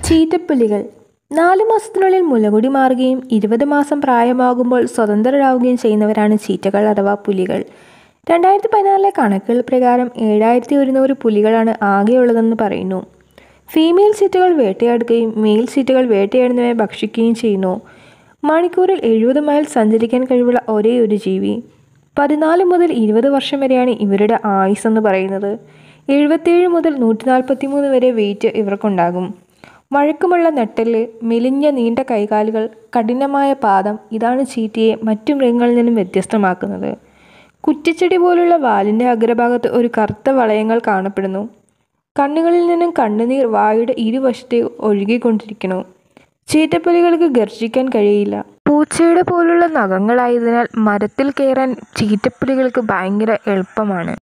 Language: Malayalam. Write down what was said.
ചീറ്റപ്പുലികൾ നാല് മാസത്തിനുള്ളിൽ മുലകുടി മാറുകയും ഇരുപത് മാസം പ്രായമാകുമ്പോൾ സ്വതന്ത്രരാവുകയും ചെയ്യുന്നവരാണ് ചീറ്റകൾ അഥവാ പുലികൾ രണ്ടായിരത്തി പതിനാറിലെ കണക്കുകൾ പ്രകാരം ഏഴായിരത്തി ഒരുന്നൂറ് പുലികളാണ് ആകെയുള്ളതെന്ന് പറയുന്നു ഫീമെയിൽ ചീറ്റകൾ വേട്ടയാടുകയും മെയിൽ ചീറ്റകൾ വേട്ടയാടുന്നവയെ ഭക്ഷിക്കുകയും ചെയ്യുന്നു മണിക്കൂറിൽ എഴുപത് മൈൽ സഞ്ചരിക്കാൻ കഴിവുള്ള ഒരേ ഒരു ജീവി പതിനാല് മുതൽ ഇരുപത് വർഷം വരെയാണ് ഇവരുടെ ആയുസ് എന്ന് പറയുന്നത് എഴുപത്തേഴ് മുതൽ നൂറ്റി നാൽപ്പത്തി മൂന്ന് വരെ വെയിറ്റ് ഇവർക്കുണ്ടാകും വഴക്കമുള്ള നെട്ടല് മെലിഞ്ഞ നീണ്ട കൈകാലുകൾ കഠിനമായ പാദം ഇതാണ് ചീറ്റയെ മറ്റു മൃഗങ്ങളിൽ നിന്നും വ്യത്യസ്തമാക്കുന്നത് കുറ്റിച്ചെടി പോലുള്ള വാലിൻ്റെ അഗ്രഭാഗത്ത് ഒരു കറുത്ത വളയങ്ങൾ കാണപ്പെടുന്നു കണ്ണുകളിൽ നിന്നും കണ്ണുനീർ വായുടെ ഇരുവശത്തെ ഒഴുകിക്കൊണ്ടിരിക്കുന്നു ചീറ്റപ്പുലികൾക്ക് ഗർജിക്കാൻ കഴിയില്ല പൂച്ചയുടെ പോലുള്ള നഖങ്ങളായതിനാൽ മരത്തിൽ കയറാൻ ചീറ്റപ്പുലികൾക്ക് ഭയങ്കര എളുപ്പമാണ്